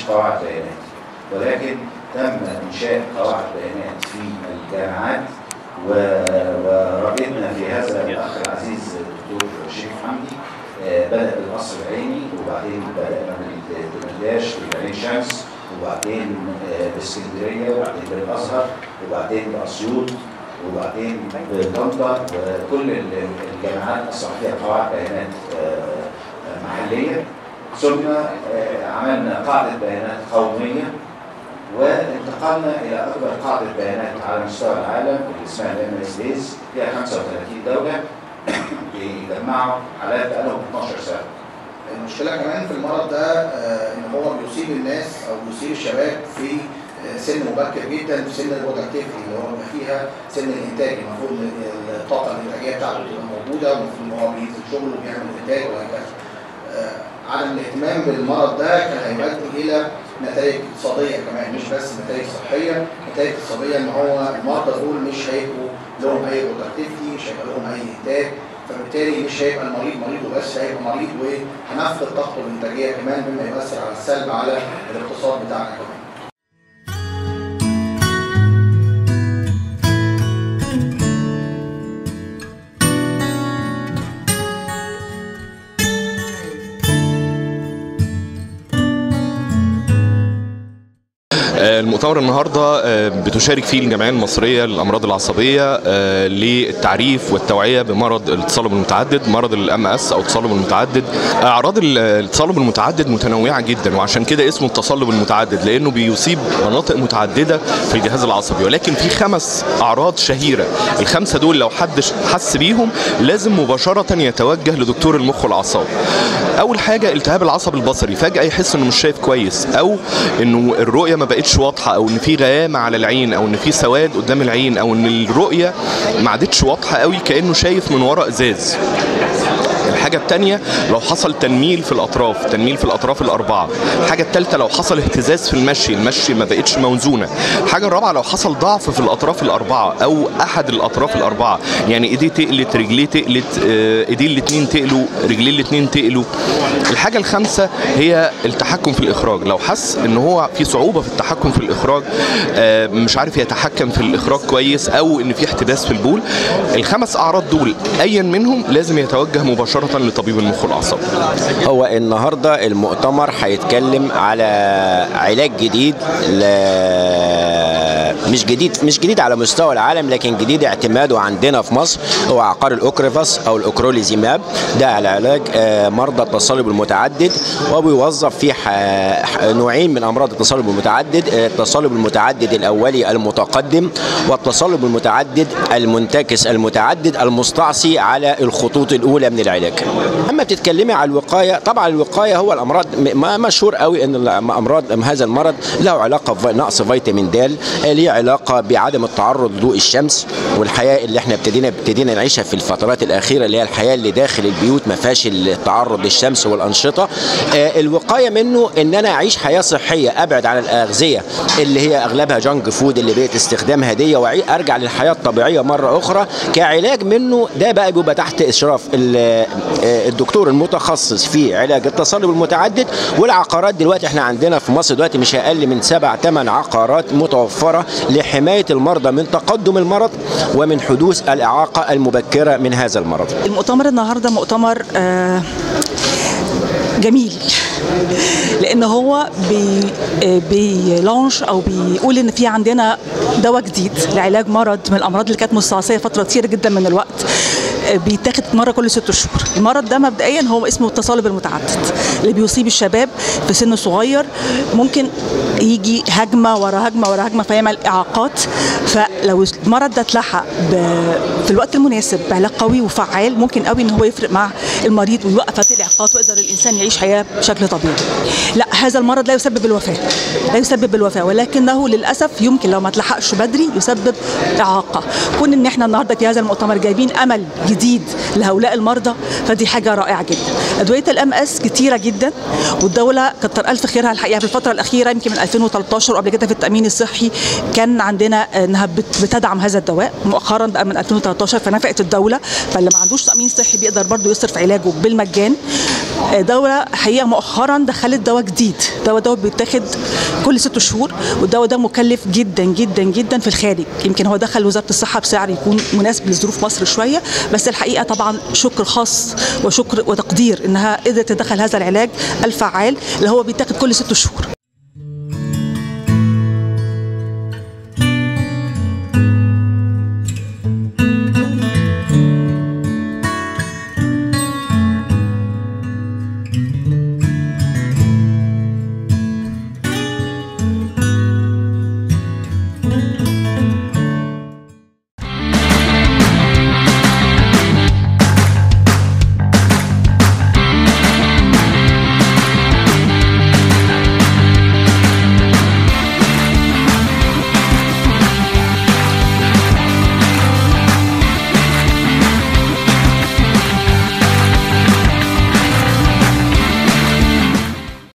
قواعد بيانات ولكن تم انشاء قواعد بيانات في الجامعات و- ورغبنا في هذا الاخ العزيز الدكتور شريف حمدي آه، بدا بالقصر العيني وبعدين بدانا بالدمرداش بالعين شمس وبعدين آه، باسكندريه وبعدين بالازهر وبعدين باسيوط وبعدين بطنطا وكل ال- الجامعات اصبح فيها قواعد بيانات آه، محليه ثم آه، عملنا قاعده بيانات قوميه وانتقلنا الى اكبر قاعده بيانات على مستوى العالم اللي اسمها الام اس ديز فيها 35 دوله بيجمعوا حالات بقالهم 12 سنه المشكله كمان في المرض ده آه، ان هو بيصيب الناس او بيصيب الشباب في آه، سن مبكر جدا في سن البرودكتيفيتي اللي هو بيبقى فيها سن الانتاج المفروض إن الطاقه الانتاجيه بتاعته تبقى موجوده والمفروض ان هو بينزل شغل وبيعمل انتاج وهكذا. آه، عدم الاهتمام بالمرض ده كان هيؤدي الى نتائج اقتصاديه كمان مش بس نتائج صحيه، نتائج اقتصاديه ان هو المرضى دول مش هيبقوا لهم اي برودكتيفيتي، مش هيبقى لهم اي انتاج، فبالتالي مش هيبقى المريض مريض وبس هيبقى مريض وهنفقد طاقته الانتاجيه كمان مما يؤثر على السلب على الاقتصاد بتاعنا كمان. المؤتمر النهارده آه، بتشارك فيه الجمعيه المصريه للامراض العصبيه آه، للتعريف والتوعيه بمرض التصلب المتعدد مرض الام اس او التصلب المتعدد اعراض ال- التصلب المتعدد متنوعه جدا وعشان كده اسمه التصلب المتعدد لانه بيصيب مناطق متعدده في الجهاز العصبي ولكن في خمس اعراض شهيره الخمسه دول لو حد ش- حس بيهم لازم مباشره يتوجه لدكتور المخ والاعصاب اول حاجه التهاب العصب البصري فجاه يحس انه مش شايف كويس او انه الرؤيه ما بقتش واضحه او ان في غيامه على العين او ان في سواد قدام العين او ان الرؤيه ما عادتش واضحه قوي كانه شايف من وراء ازاز الحاجة التانية لو حصل تنميل في الأطراف تنميل في الأطراف الأربعة الحاجة التالتة لو حصل اهتزاز في المشي المشي ما بقتش موزونة الحاجة الرابعة لو حصل ضعف في الأطراف الأربعة أو أحد الأطراف الأربعة يعني إيديه تقلت رجليه تقلت آه، إيديه الاتنين تقلوا رجليه الاتنين تقلوا الحاجة الخامسة هي التحكم في الإخراج لو حس إن هو في صعوبة في التحكم في الإخراج آه، مش عارف يتحكم في الإخراج كويس أو إن في احتباس في البول الخمس أعراض دول أيا منهم لازم يتوجه مباشرة لطبيب المخ والأعصاب هو النهارده المؤتمر هيتكلم على علاج جديد ل مش جديد مش جديد على مستوى العالم لكن جديد اعتماده عندنا في مصر هو عقار الاوكريفاس او الاوكروليزيماب ده على علاج آه، مرضى التصلب المتعدد وبيوظف فيه ح- ح- نوعين من امراض التصلب المتعدد آه، التصلب المتعدد الاولي المتقدم والتصلب المتعدد المنتكس المتعدد المستعصي على الخطوط الاولى من العلاج اما بتتكلمي على الوقايه طبعا الوقايه هو الامراض م- ما مشهور قوي ان الامراض هذا المرض له علاقه بنقص فيتامين د آه، ليه علاقه بعدم التعرض لضوء الشمس والحياه اللي احنا ابتدينا ابتدينا نعيشها في الفترات الاخيره اللي هي الحياه اللي داخل البيوت ما فيهاش التعرض للشمس والانشطه آه، الوقايه منه ان انا اعيش حياه صحيه ابعد عن الاغذيه اللي هي اغلبها جانك فود اللي بقت استخدامها دي وارجع للحياه الطبيعيه مره اخرى كعلاج منه ده بقى بيبقى تحت اشراف ال- آه، الدكتور المتخصص في علاج التصلب المتعدد والعقارات دلوقتي احنا عندنا في مصر دلوقتي مش اقل من سبع ثمان عقارات متوفره لحمايه المرضى من تقدم المرض ومن حدوث الاعاقه المبكره من هذا المرض المؤتمر النهارده مؤتمر آه، جميل لان هو بي آه، بيلونش او بيقول ان في عندنا دواء جديد لعلاج مرض من الامراض اللي كانت مستعصيه فتره كتيره جدا من الوقت آه، بيتاخد مره كل ست شهور المرض ده مبدئيا هو اسمه التصلب المتعدد اللي بيصيب الشباب في سن صغير ممكن يجي هجمه ورا هجمه ورا هجمه فيعمل اعاقات فلو المرض ده اتلحق ب- في الوقت المناسب بعلاج قوي وفعال ممكن قوي ان هو يفرق مع المريض ويوقف هذه الاعاقات ويقدر الانسان يعيش حياه بشكل طبيعي. لا هذا المرض لا يسبب الوفاه لا يسبب الوفاه ولكنه للاسف يمكن لو ما اتلحقش بدري يسبب اعاقه. كون ان احنا النهارده في هذا المؤتمر جايبين امل جديد لهؤلاء المرضى فدي حاجه رائعه جدا. ادويه الام اس كتيره جدا والدوله كتر الف خيرها الحقيقه في الفتره الاخيره يمكن من 2013 وقبل كده في التامين الصحي كان عندنا انها بت- بتدعم هذا الدواء مؤخرا بقى من 2013 فنفقت الدوله فاللي ما عندوش تامين صحي بيقدر برضه يصرف علاجه بالمجان دولة حقيقة مؤخرا دخلت دواء جديد دواء ده بيتاخد كل ست شهور والدواء ده مكلف جدا جدا جدا في الخارج يمكن هو دخل وزارة الصحة بسعر يكون مناسب لظروف مصر شوية بس الحقيقة طبعا شكر خاص وشكر وتقدير انها قدرت تدخل هذا العلاج الفعال اللي هو بيتاخد كل ست شهور